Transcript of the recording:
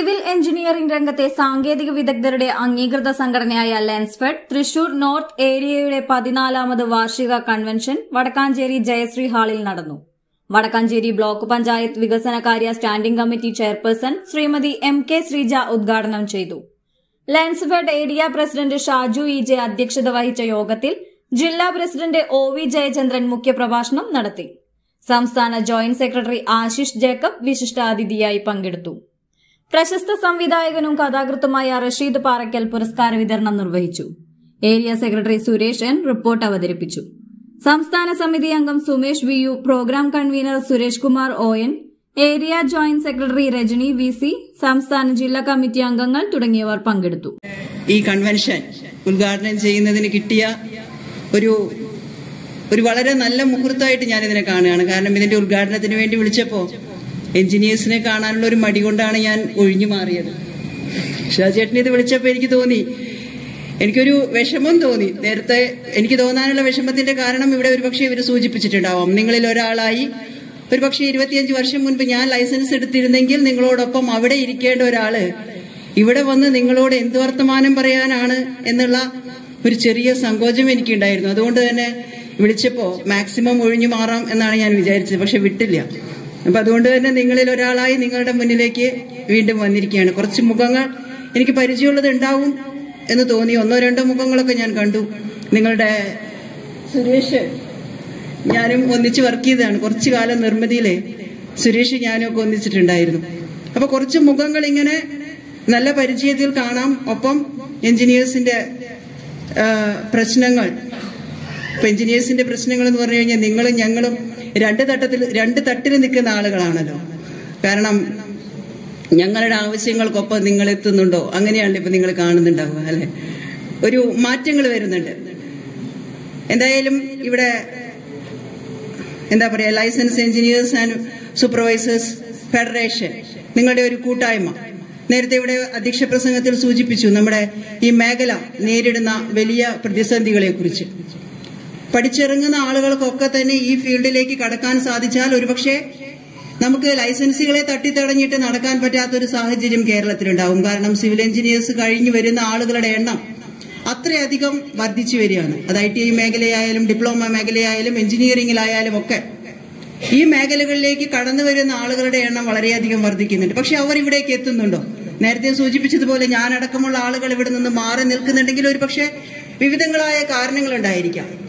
civil engineering രംഗത്തെ സാങ്കേതിക വിദഗ്ധരുടെ അംഗീകൃത സംഘടനയായ ലെൻസ്ഫെഡ് തൃശൂർ നോർത്ത് ഏരിയയുടെ പതിനാലാമത് വാർഷിക കൺവെൻഷൻ വടക്കാഞ്ചേരി ജയശ്രീ ഹാളിൽ നടന്നു വടക്കാഞ്ചേരി ബ്ലോക്ക് പഞ്ചായത്ത് വികസനകാര്യ standing committee chairperson Shrimati M K Sreeja ഉദ്ഘാടനം ചെയ്തു Lensfed area president Shaju E J അധ്യക്ഷത വഹിച്ച യോഗത്തിൽ ജില്ലാ പ്രസിഡന്റ് ഒ വി ജയചന്ദ്രൻ മുഖ്യപ്രഭാഷണം നടത്തി സംസ്ഥാന ജോയിന്റ് സെക്രട്ടറി ആശിഷ് ജേക്കബ് വിശിഷ്ടാതിഥിയായി പങ്കെടുത്തു പ്രശസ്ത സംവിധായകനും കഥാകൃത്തുമായ റഷീദ് പാറയ്ക്കൽ പുരസ്കാര വിതരണം നിർവഹിച്ചു area secretary Suresh N report അവതരിപ്പിച്ചു സംസ്ഥാന സമിതി അംഗം Sumesh V U programme convener Suresh Kumar O N area joint secretary Rajani V C സംസ്ഥാന ജില്ലാ കമ്മിറ്റി അംഗങ്ങൾ തുടങ്ങിയവർ പങ്കെടുത്തു ഈ കൺവെൻഷൻ ഉദ്ഘാടനം ചെയ്യുന്നതിന് കിട്ടിയ ഒരു ഒരു വളരെ നല്ല മുഹൂർത്തമായിട്ട് ഞാൻ ഇതിനെ കാണുകയാണ് കാരണം ഇതിന്റെ ഉദ്ഘാടനത്തിന് വേണ്ടി വിളിച്ചപ്പോൾ എഞ്ചിനീയേഴ്സിനെ കാണാനുള്ള ഒരു മടി കൊണ്ടാണ് ഞാൻ ഒഴിഞ്ഞു മാറിയത് ഷാജേട്ടൻ ഇത് വിളിച്ചപ്പോൾ എനിക്ക് തോന്നി എനിക്കൊരു വിഷമം തോന്നി നേരത്തെ എനിക്ക് തോന്നാനുള്ള വിഷമത്തിന്റെ കാരണം ഇവിടെ ഒരുപക്ഷെ ഇവർ സൂചിപ്പിച്ചിട്ടുണ്ടാവാം നിങ്ങളിൽ ഒരാളായി ഒരുപക്ഷെ ഇരുപത്തിയഞ്ച് വർഷം മുൻപ് ഞാൻ ലൈസൻസ് എടുത്തിരുന്നെങ്കിൽ നിങ്ങളോടൊപ്പം അവിടെ ഇരിക്കേണ്ട ഒരാള് ഇവിടെ വന്ന് നിങ്ങളോട് എന്ത് വർത്തമാനം പറയാനാണ് എന്നുള്ള ഒരു ചെറിയ സങ്കോചം എനിക്കുണ്ടായിരുന്നു അതുകൊണ്ട് തന്നെ വിളിച്ചപ്പോ മാക്സിമം ഒഴിഞ്ഞു മാറാം എന്നാണ് ഞാൻ വിചാരിച്ചത് പക്ഷെ വിട്ടില്ല അപ്പൊ അതുകൊണ്ട് തന്നെ നിങ്ങളിൽ ഒരാളായി നിങ്ങളുടെ മുന്നിലേക്ക് വീണ്ടും വന്നിരിക്കുകയാണ് കുറച്ച് മുഖങ്ങൾ എനിക്ക് പരിചയമുള്ളത് ഉണ്ടാവും എന്ന് തോന്നി ഒന്നോ രണ്ടോ മുഖങ്ങളൊക്കെ ഞാൻ കണ്ടു നിങ്ങളുടെ സുരേഷ് ഞാനും ഒന്നിച്ച് വർക്ക് ചെയ്തതാണ് കുറച്ചു കാലം നിർമ്മിതിയിലെ സുരേഷ് ഞാനും ഒക്കെ ഒന്നിച്ചിട്ടുണ്ടായിരുന്നു അപ്പൊ കുറച്ച് മുഖങ്ങൾ ഇങ്ങനെ നല്ല പരിചയത്തിൽ കാണാം ഒപ്പം എഞ്ചിനീയേഴ്സിന്റെ ആ, പ്രശ്നങ്ങൾ ഇപ്പൊ എഞ്ചിനീയേഴ്സിന്റെ പ്രശ്നങ്ങൾ എന്ന് പറഞ്ഞു കഴിഞ്ഞാൽ നിങ്ങളും ഞങ്ങളും രണ്ട് തട്ടത്തിൽ രണ്ട് തട്ടിൽ നിൽക്കുന്ന ആളുകളാണല്ലോ കാരണം ഞങ്ങളുടെ ആവശ്യങ്ങൾക്കൊപ്പം നിങ്ങൾ എത്തുന്നുണ്ടോ അങ്ങനെയാണല്ലോ ഇപ്പൊ നിങ്ങൾ കാണുന്നുണ്ടാവുക അല്ലെ ഒരു മാറ്റങ്ങൾ വരുന്നുണ്ട് എന്തായാലും ഇവിടെ എന്താ പറയാ licence engineers and supervisors federation നിങ്ങളുടെ ഒരു കൂട്ടായ്മ നേരത്തെ ഇവിടെ അധ്യക്ഷ പ്രസംഗത്തിൽ സൂചിപ്പിച്ചു നമ്മുടെ ഈ മേഖല നേരിടുന്ന വലിയ പ്രതിസന്ധികളെ കുറിച്ച് പഠിച്ചിറങ്ങുന്ന ആളുകൾക്കൊക്കെ തന്നെ ഈ ഫീൽഡിലേക്ക് കടക്കാൻ സാധിച്ചാൽ ഒരുപക്ഷെ നമുക്ക് ലൈസൻസുകളെ തട്ടിത്തടഞ്ഞിട്ട് നടക്കാൻ പറ്റാത്തൊരു സാഹചര്യം കേരളത്തിലുണ്ടാവും കാരണം സിവിൽ എഞ്ചിനീയേഴ്സ് കഴിഞ്ഞു വരുന്ന ആളുകളുടെ എണ്ണം അത്രയധികം വർദ്ധിച്ചു വരികയാണ് അത് ഐ ടി ഐ മേഖലയായാലും ഡിപ്ലോമ മേഖലയായാലും എഞ്ചിനീയറിംഗിലായാലും ഒക്കെ ഈ മേഖലകളിലേക്ക് കടന്നു വരുന്ന ആളുകളുടെ എണ്ണം വളരെയധികം വർദ്ധിക്കുന്നുണ്ട് പക്ഷെ അവർ ഇവിടേക്ക് എത്തുന്നുണ്ടോ നേരത്തെ സൂചിപ്പിച്ചതുപോലെ ഞാനടക്കമുള്ള ആളുകൾ ഇവിടെ നിന്ന് മാറി നിൽക്കുന്നുണ്ടെങ്കിൽ ഒരു പക്ഷേ വിവിധങ്ങളായ കാരണങ്ങളുണ്ടായിരിക്കാം